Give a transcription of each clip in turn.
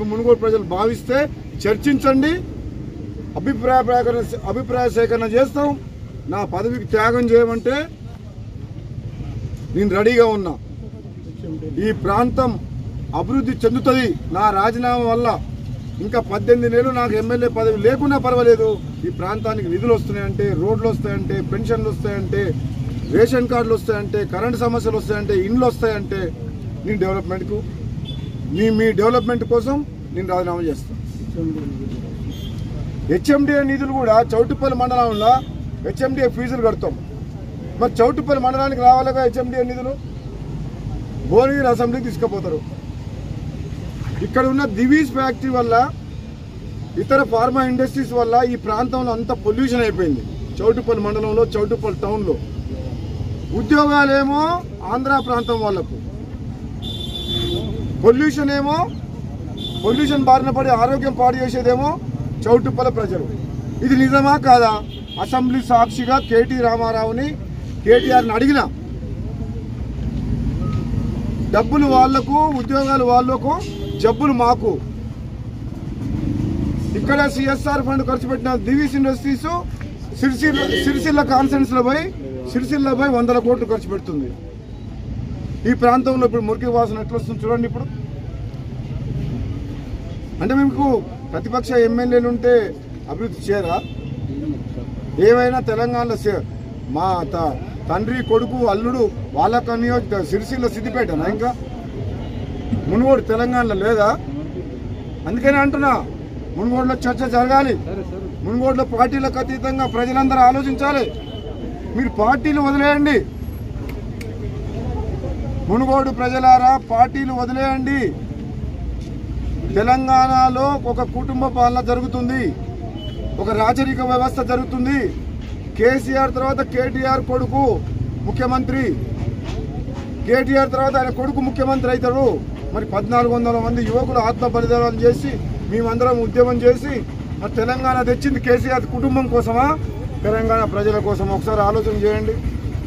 చెప్పి మునుగోడు ప్రజలు భావిస్తే చర్చించండి అభిప్రాయ సేకరణ అభిప్రాయ సేకరణ చేస్తాం నా పదవికి త్యాగం చేయమంటే నేను రెడీగా ఉన్నా ఈ ప్రాంతం అభివృద్ధి చెందుతుంది నా రాజీనామా వల్ల ఇంకా పద్దెనిమిది నెలలు నాకు ఎమ్మెల్యే పదవి లేకున్నా పర్వాలేదు ఈ ప్రాంతానికి నిధులు వస్తున్నాయంటే రోడ్లు వస్తాయంటే పెన్షన్లు వస్తాయంటే రేషన్ కార్డులు వస్తాయంటే కరెంటు సమస్యలు వస్తాయంటే ఇండ్లు వస్తాయంటే నేను డెవలప్మెంట్కు మీ మీ డెవలప్మెంట్ కోసం నేను రాజీనామా చేస్తాను హెచ్ఎండిఏ నిధులు కూడా చౌటుపల్లి మండలంలో హెచ్ఎండిఏ ఫీజులు కడతాం మరి చౌటుపల్లి మండలానికి రావాలిగా హెచ్ఎండిఏ నిధులు భువనగిరి అసెంబ్లీకి తీసుకుపోతారు ఇక్కడ ఉన్న దివీస్ ఫ్యాక్టరీ వల్ల ఇతర ఫార్మా ఇండస్ట్రీస్ వల్ల ఈ ప్రాంతంలో అంతా పొల్యూషన్ అయిపోయింది చౌటుపల్లి మండలంలో చౌటుపల్లి టౌన్లో ఉద్యోగాలేమో ఆంధ్ర ప్రాంతం వాళ్ళకు పొల్యూషన్ ఏమో పొల్యూషన్ బారిన పడి ఆరోగ్యం పాడు చేసేదేమో చౌటుప్పల ప్రజలు ఇది నిజమా కాదా అసెంబ్లీ సాక్షిగా కేటీ రామారావుని కేటీఆర్ని అడిగిన డబ్బులు వాళ్లకు ఉద్యోగాలు వాళ్లకు జబ్బులు మాకు ఇక్కడ సిఎస్ఆర్ ఫండ్ ఖర్చు పెట్టిన దివీస్ ఇండస్ట్రీస్ సిరిసిల్ల సిరిసిల్ల కాన్ఫరెన్స్ లో పోయి సిరిసిల్ల పోయి వందల కోట్లు ఖర్చు పెడుతుంది ఈ ప్రాంతంలో ఇప్పుడు మురికి వాసన ఎట్లా వస్తుంది చూడండి ఇప్పుడు అంటే మీకు ప్రతిపక్ష ఎమ్మెల్యేలు ఉంటే అభివృద్ధి చేయరా ఏవైనా తెలంగాణలో సే- మా త- తండ్రి కొడుకు అల్లుడు వాళ్ళ నియోజక సిరిసిల్ల సిద్దిపేటనా ఇంకా మునుగోడు తెలంగాణలో లేదా అందుకని అంటున్నా మునుగోడులో చర్చ జరగాలి మునుగోడులో పార్టీలకు అతీతంగా ప్రజలందరూ ఆలోచించాలి మీరు పార్టీలు వదిలేయండి మునుగోడు ప్రజలారా పార్టీలు వదిలేయండి తెలంగాణలో ఒక కుటుంబ పాలన జరుగుతుంది ఒక రాజరిక వ్యవస్థ జరుగుతుంది కేసీఆర్ తర్వాత కేటీఆర్ కొడుకు ముఖ్యమంత్రి కేటీఆర్ తర్వాత ఆయన కొడుకు ముఖ్యమంత్రి అవుతాడు మరి పద్నాలుగు వందల మంది యువకులు ఆత్మ బలిదానాలు చేసి మేమందరం ఉద్యమం చేసి మరి తెలంగాణ తెచ్చింది కేసీఆర్ కుటుంబం కోసమా తెలంగాణ ప్రజల కోసం ఒకసారి ఆలోచన చేయండి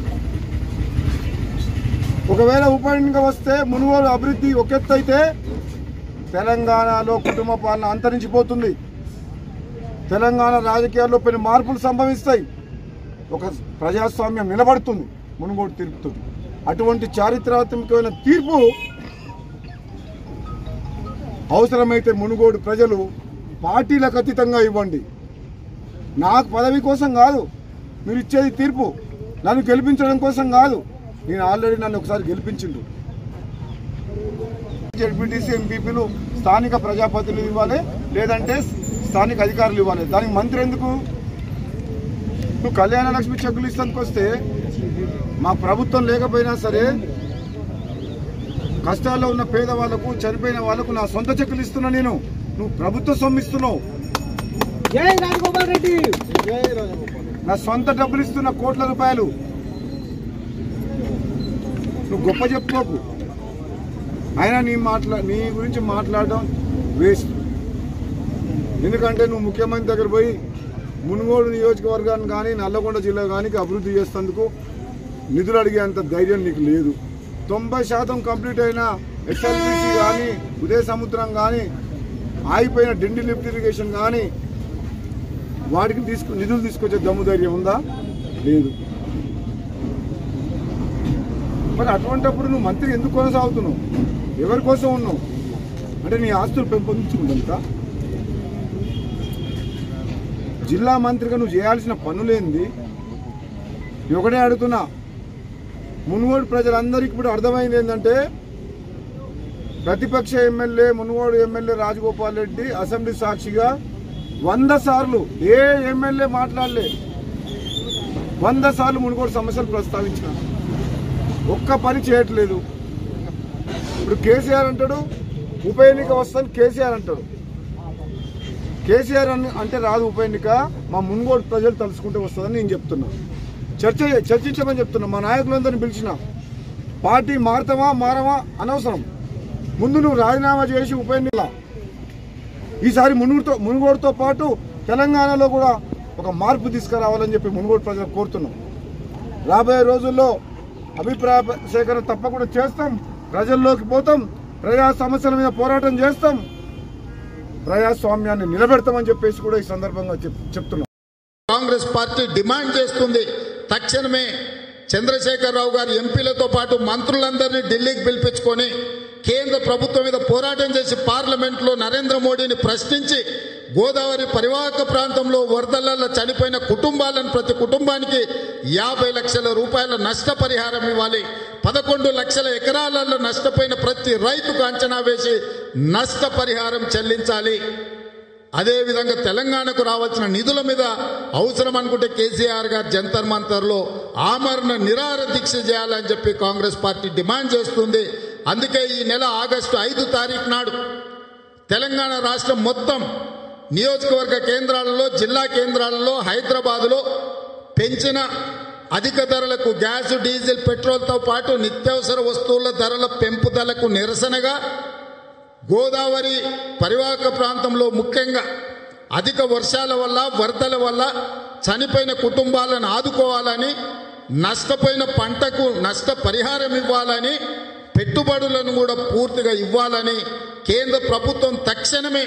ఒకవేళ ఉప ఎన్నిక వస్తే మునుగోలు అభివృద్ధి ఒక ఎత్తు అయితే తెలంగాణలో కుటుంబ పాలన అంతరించిపోతుంది తెలంగాణ రాజకీయాల్లో పెను మార్పులు సంభవిస్తాయి ఒక ప్రజాస్వామ్యం నిలబడుతుంది మునుగోడు తీర్పుతుంది అటువంటి చారిత్రాత్మకమైన తీర్పు అవసరమైతే మునుగోడు ప్రజలు పార్టీలకు అతీతంగా ఇవ్వండి నాకు పదవి కోసం కాదు మీరు ఇచ్చేది తీర్పు నన్ను గెలిపించడం కోసం కాదు నేను ఆల్రెడీ నన్ను ఒకసారి గెలిపించిండు జడ్పీటీసీ ఎంపీపీలు స్థానిక ప్రజాప్రతినిధులు ఇవ్వాలి లేదంటే స్థానిక అధికారులు ఇవ్వాలి దానికి మంత్రి ఎందుకు నువ్వు కళ్యాణ లక్ష్మి చెక్కులు ఇస్తానికి వస్తే మా ప్రభుత్వం లేకపోయినా సరే కష్టాల్లో ఉన్న పేదవాళ్లకు చనిపోయిన వాళ్ళకు నా సొంత చెక్కులు ఇస్తున్నా నేను నువ్వు ప్రభుత్వ సొమ్ము ఇస్తున్నావు జై రాజగోపాల్ రెడ్డి నా సొంత డబ్బులు ఇస్తున్న కోట్ల రూపాయలు నువ్వు గొప్ప చెప్పుకోకు అయినా నీ మాట్లా నీ గురించి మాట్లాడడం వేస్ట్ ఎందుకంటే నువ్వు ముఖ్యమంత్రి దగ్గర పోయి మునుగోడు నియోజకవర్గాన్ని కానీ నల్లగొండ జిల్లా కానీ అభివృద్ధి చేసేందుకు నిధులు అడిగేంత ధైర్యం నీకు లేదు తొంభై శాతం కంప్లీట్ అయిన ఎస్ఎల్బిసి కానీ ఉదయ సముద్రం కానీ ఆగిపోయిన డిండి లిఫ్ట్ ఇరిగేషన్ కానీ వాటికి తీసుకు నిధులు తీసుకొచ్చే దమ్ము ధైర్యం ఉందా లేదు మరి అటువంటప్పుడు నువ్వు మంత్రి ఎందుకు కొనసాగుతున్నావు ఎవరి కోసం ఉన్నావు అంటే నీ ఆస్తులు పెంపొందించుకుంటా జిల్లా మంత్రిగా నువ్వు చేయాల్సిన పనులేంది నేను ఒకటే అడుగుతున్నా మునుగోడు ప్రజలందరికీ ఇప్పుడు అర్థమైంది ఏంటంటే ప్రతిపక్ష MLA Munugode MLA Rajagopal Reddy assembly సాక్షిగా వంద సార్లు ఏ ఎమ్మెల్యే మాట్లాడలే వంద సార్లు మునుగోడు సమస్యలు ప్రస్తావించిన ఒక్క పని చేయట్లేదు ఇప్పుడు కేసీఆర్ అంటాడు ఉప ఎన్నిక వస్తాను కేసీఆర్ అంటాడు కేసీఆర్ అని అంటే రాదు ఉప ఎన్నిక మా మునుగోడు ప్రజలు తలుసుకుంటే వస్తుందని నేను చెప్తున్నా చర్చ చర్చించమని చెప్తున్నా మా నాయకులందరినీ పిలిచిన పార్టీ మారుతామా మారమా అనవసరం ముందు నువ్వు రాజీనామా చేసి ఉప ఎన్నిక ఈసారి మునుగుడుతో మునుగోడుతో పాటు తెలంగాణలో కూడా ఒక మార్పు తీసుకురావాలని చెప్పి మునుగోడు ప్రజలు కోరుతున్నాం రాబోయే రోజుల్లో అభిప్రాయ సేకరణ తప్పకుండా చేస్తాం ప్రజల్లోకి పోతాం ప్రజా సమస్యల మీద పోరాటం చేస్తాం ప్రజాస్వామ్యాన్ని నిలబెడతామని చెప్పేసి కూడా ఈ సందర్భంగా చెప్- చెప్తున్నాం కాంగ్రెస్ పార్టీ డిమాండ్ చేస్తుంది తక్షణమే చంద్రశేఖరరావు గారు ఎంపీలతో పాటు మంత్రులందరినీ ఢిల్లీకి పిలిపించుకొని కేంద్ర ప్రభుత్వం మీద పోరాటం చేసి పార్లమెంట్లో నరేంద్ర మోడీని ప్రశ్నించి గోదావరి పరివాహక ప్రాంతంలో వరదలలో చనిపోయిన కుటుంబాలను ప్రతి కుటుంబానికి యాభై లక్షల రూపాయల నష్టపరిహారం ఇవ్వాలి పదకొండు లక్షల ఎకరాలలో నష్టపోయిన ప్రతి రైతుకు అంచనా వేసి నష్టపరిహారం చెల్లించాలి అదేవిధంగా తెలంగాణకు రావాల్సిన నిధుల మీద అవసరం అనుకుంటే కేసీఆర్ గారు జంతర్ మంతర్లో ఆమరణ నిరాహార దీక్ష చేయాలని చెప్పి కాంగ్రెస్ పార్టీ డిమాండ్ చేస్తుంది అందుకే ఈ నెల ఆగస్టు ఐదు తారీఖు నాడు తెలంగాణ రాష్ట్రం మొత్తం నియోజకవర్గ కేంద్రాలలో జిల్లా కేంద్రాలలో హైదరాబాదులో పెంచిన అధిక ధరలకు గ్యాస్ డీజిల్ పెట్రోల్తో పాటు నిత్యావసర వస్తువుల ధరల పెంపుదలకు నిరసనగా గోదావరి పరివాహక ప్రాంతంలో ముఖ్యంగా అధిక వర్షాల వల్ల వరదల వల్ల చనిపోయిన కుటుంబాలను ఆదుకోవాలని నష్టపోయిన పంటకు నష్ట పరిహారం ఇవ్వాలని పెట్టుబడులను కూడా పూర్తిగా ఇవ్వాలని కేంద్ర ప్రభుత్వం తక్షణమే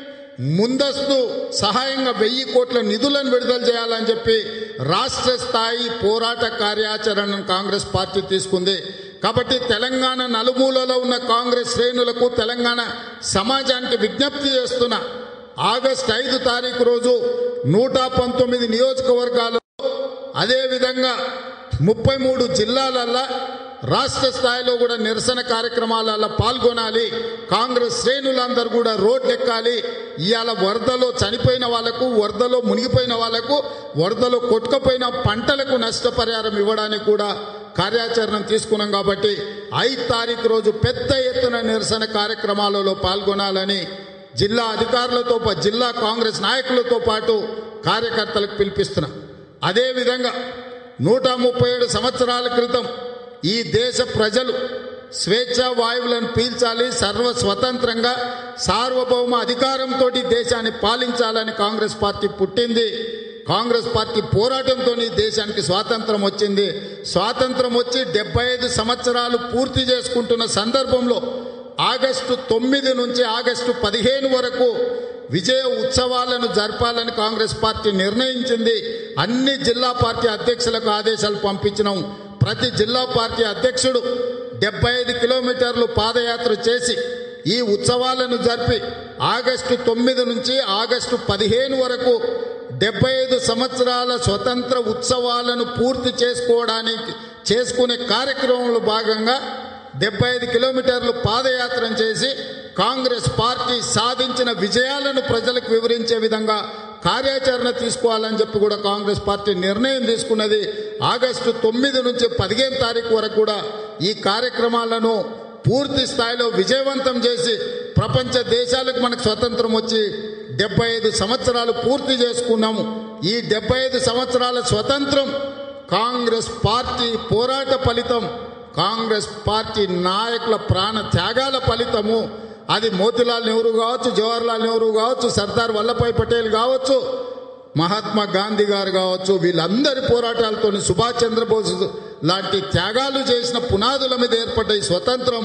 ముందస్తు సహాయంగా వెయ్యి కోట్ల నిధులను విడుదల చేయాలని చెప్పి రాష్ట్ర స్థాయి పోరాట కార్యాచరణను కాంగ్రెస్ పార్టీ తీసుకుంది కాబట్టి తెలంగాణ నలుమూలలో ఉన్న కాంగ్రెస్ శ్రేణులకు తెలంగాణ సమాజానికి విజ్ఞప్తి చేస్తున్నా ఆగస్టు ఐదు తారీఖు రోజు నూట పంతొమ్మిది నియోజకవర్గాలు అదేవిధంగా ముప్పై మూడు జిల్లాలల్లో రాష్ట్ర స్థాయిలో కూడా నిరసన కార్యక్రమాలలో పాల్గొనాలి కాంగ్రెస్ శ్రేణులందరూ కూడా రోడ్లెక్కాలి ఇవాళ వరదలో చనిపోయిన వాళ్లకు వరదలో మునిగిపోయిన వాళ్లకు వరదలో కొట్టుకుపోయిన పంటలకు నష్టపరిహారం ఇవ్వడానికి కూడా కార్యాచరణ తీసుకున్నాం కాబట్టి ఐదు తారీఖు రోజు పెద్ద ఎత్తున నిరసన కార్యక్రమాలలో పాల్గొనాలని జిల్లా అధికారులతో పా- జిల్లా కాంగ్రెస్ నాయకులతో పాటు కార్యకర్తలకు పిలిపిస్తున్నాం అదేవిధంగా నూట ముప్పై ఏడు సంవత్సరాల క్రితం ఈ దేశ ప్రజలు స్వేచ్ఛ వాయువులను పీల్చాలి సర్వ స్వతంత్రంగా సార్వభౌమ అధికారంతో దేశాన్ని పాలించాలని కాంగ్రెస్ పార్టీ పుట్టింది కాంగ్రెస్ పార్టీ పోరాటంతో దేశానికి స్వాతంత్రం వచ్చింది స్వాతంత్రం వచ్చి డెబ్బై ఐదు సంవత్సరాలు పూర్తి చేసుకుంటున్న సందర్భంలో ఆగస్టు తొమ్మిది నుంచి ఆగస్టు పదిహేను వరకు విజయ ఉత్సవాలను జరపాలని కాంగ్రెస్ పార్టీ నిర్ణయించింది అన్ని జిల్లా పార్టీ అధ్యక్షులకు ఆదేశాలు పంపించినాం ప్రతి జిల్లా పార్టీ అధ్యక్షుడు డెబ్బై ఐదు కిలోమీటర్లు పాదయాత్ర చేసి ఈ ఉత్సవాలను జరిపి ఆగస్టు తొమ్మిది నుంచి ఆగస్టు పదిహేను వరకు డెబ్బై ఐదు సంవత్సరాల స్వతంత్ర ఉత్సవాలను పూర్తి చేసుకోవడానికి చేసుకునే కార్యక్రమంలో భాగంగా డెబ్బై ఐదు కిలోమీటర్లు పాదయాత్ర చేసి కాంగ్రెస్ పార్టీ సాధించిన విజయాలను ప్రజలకు వివరించే విధంగా కార్యాచరణ తీసుకోవాలని చెప్పి కూడా కాంగ్రెస్ పార్టీ నిర్ణయం తీసుకున్నది ఆగస్టు తొమ్మిది నుంచి పదిహేను తారీఖు వరకు కూడా ఈ కార్యక్రమాలను పూర్తి స్థాయిలో విజయవంతం చేసి ప్రపంచ దేశాలకు మనకు స్వతంత్రం వచ్చి డెబ్బై ఐదు సంవత్సరాలు పూర్తి చేసుకున్నాము ఈ డెబ్బై ఐదు సంవత్సరాల స్వతంత్రం కాంగ్రెస్ పార్టీ పోరాట ఫలితం కాంగ్రెస్ పార్టీ నాయకుల ప్రాణ త్యాగాల ఫలితము అది మోతిలాల్ నెహ్రూ కావచ్చు జవహర్లాల్ నెహ్రూ కావచ్చు సర్దార్ వల్లభాయ్ పటేల్ కావచ్చు మహాత్మా గాంధీ గారు కావచ్చు వీళ్ళందరి పోరాటాలతో సుభాష్ చంద్రబోస్ లాంటి త్యాగాలు చేసిన పునాదుల మీద ఏర్పడ్డ ఈ స్వతంత్రం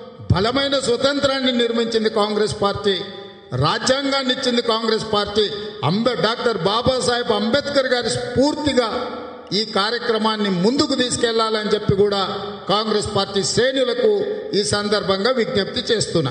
బలమైన స్వతంత్రాన్ని నిర్మించింది కాంగ్రెస్ పార్టీ రాజ్యాంగాన్ని ఇచ్చింది కాంగ్రెస్ పార్టీ అంబే డాక్టర్ బాబాసాహెబ్ అంబేద్కర్ గారి స్ఫూర్తిగా ఈ కార్యక్రమాన్ని ముందుకు తీసుకెళ్లాలని చెప్పి కూడా కాంగ్రెస్ పార్టీ శ్రేణులకు ఈ సందర్భంగా విజ్ఞప్తి చేస్తున్నా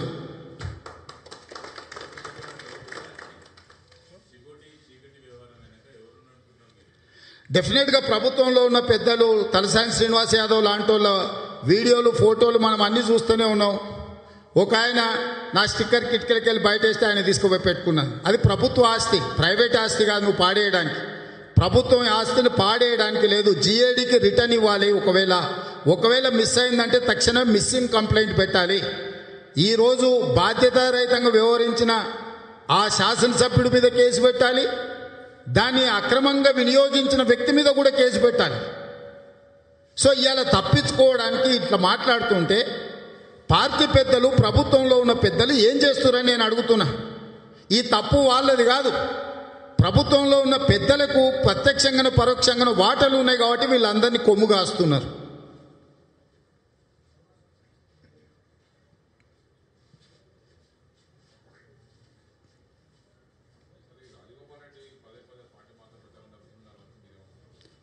డెఫినెట్గా ప్రభుత్వంలో ఉన్న పెద్దలు తలసాని శ్రీనివాస్ యాదవ్ లాంటి వాళ్ళ వీడియోలు ఫోటోలు మనం అన్ని చూస్తూనే ఉన్నాం ఒక ఆయన నా స్టిక్కర్ కిటికీలకి వెళ్ళి బయట వేస్తే ఆయన తీసుకుపోయి పెట్టుకున్నాను అది ప్రభుత్వ ఆస్తి ప్రైవేట్ ఆస్తి కాదు నువ్వు పాడేయడానికి ప్రభుత్వం ఆస్తిని పాడేయడానికి లేదు జిఏడికి రిటర్న్ ఇవ్వాలి ఒకవేళ ఒకవేళ మిస్ అయిందంటే తక్షణం మిస్సింగ్ కంప్లైంట్ పెట్టాలి ఈరోజు బాధ్యతారహితంగా వ్యవహరించిన ఆ శాసనసభ్యుడి మీద కేసు పెట్టాలి దాన్ని అక్రమంగా వినియోగించిన వ్యక్తి మీద కూడా కేసు పెట్టాలి సో ఇవాళ తప్పించుకోవడానికి ఇట్లా మాట్లాడుతుంటే పార్టీ పెద్దలు ప్రభుత్వంలో ఉన్న పెద్దలు ఏం చేస్తున్నారని నేను అడుగుతున్నా ఈ తప్పు వాళ్ళది కాదు ప్రభుత్వంలో ఉన్న పెద్దలకు ప్రత్యక్షంగానూ పరోక్షంగానూ వాటలు ఉన్నాయి కాబట్టి వీళ్ళందరినీ కొమ్ము కాస్తున్నారు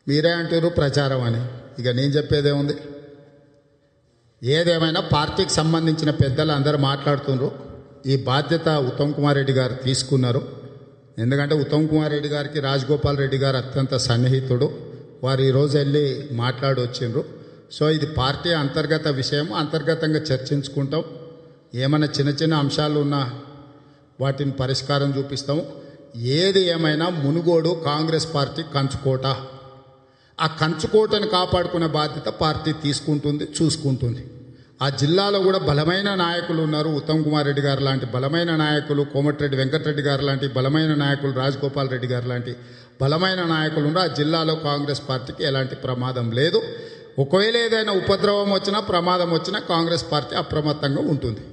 మీరే అంటారు ప్రచారం అని ఇక నేను చెప్పేదేముంది ఏదేమైనా పార్టీకి సంబంధించిన పెద్దలు అందరూ మాట్లాడుతున్నారు ఈ బాధ్యత ఉత్తమ్ కుమార్ రెడ్డి గారు తీసుకున్నారు ఎందుకంటే ఉత్తమ్ కుమార్ రెడ్డి గారికి రాజగోపాల్ రెడ్డి గారు అత్యంత సన్నిహితుడు వారు ఈరోజు వెళ్ళి మాట్లాడి వచ్చిండ్రు సో ఇది పార్టీ అంతర్గత విషయం అంతర్గతంగా చర్చించుకుంటాం ఏమైనా చిన్న చిన్న అంశాలు ఉన్నా వాటిని పరిష్కారం చూపిస్తాము ఏది ఏమైనా మునుగోడు కాంగ్రెస్ పార్టీ కంచుకోట ఆ కంచుకోటను కాపాడుకునే బాధ్యత పార్టీ తీసుకుంటుంది చూసుకుంటుంది ఆ జిల్లాలో కూడా బలమైన నాయకులు ఉన్నారు ఉత్తమ్ కుమార్ రెడ్డి గారు లాంటి బలమైన నాయకులు కోమటిరెడ్డి వెంకటరెడ్డి గారు లాంటి బలమైన నాయకులు రాజగోపాల్ రెడ్డి గారు లాంటి బలమైన నాయకులు ఉన్నారు ఆ జిల్లాలో కాంగ్రెస్ పార్టీకి ఎలాంటి ప్రమాదం లేదు ఒకవేళ ఏదైనా ఉపద్రవం వచ్చినా ప్రమాదం వచ్చినా కాంగ్రెస్ పార్టీ అప్రమత్తంగా ఉంటుంది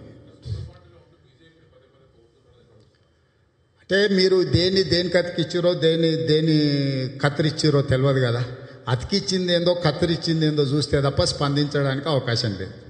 అంటే మీరు దేన్ని దేనికి అతికిచ్చిరో దేన్ని దేన్ని కత్తిరిచ్చిరో తెలియదు కదా అతికిచ్చింది ఏందో కత్తిరిచ్చింది ఏందో చూస్తే తప్ప స్పందించడానికి అవకాశం లేదు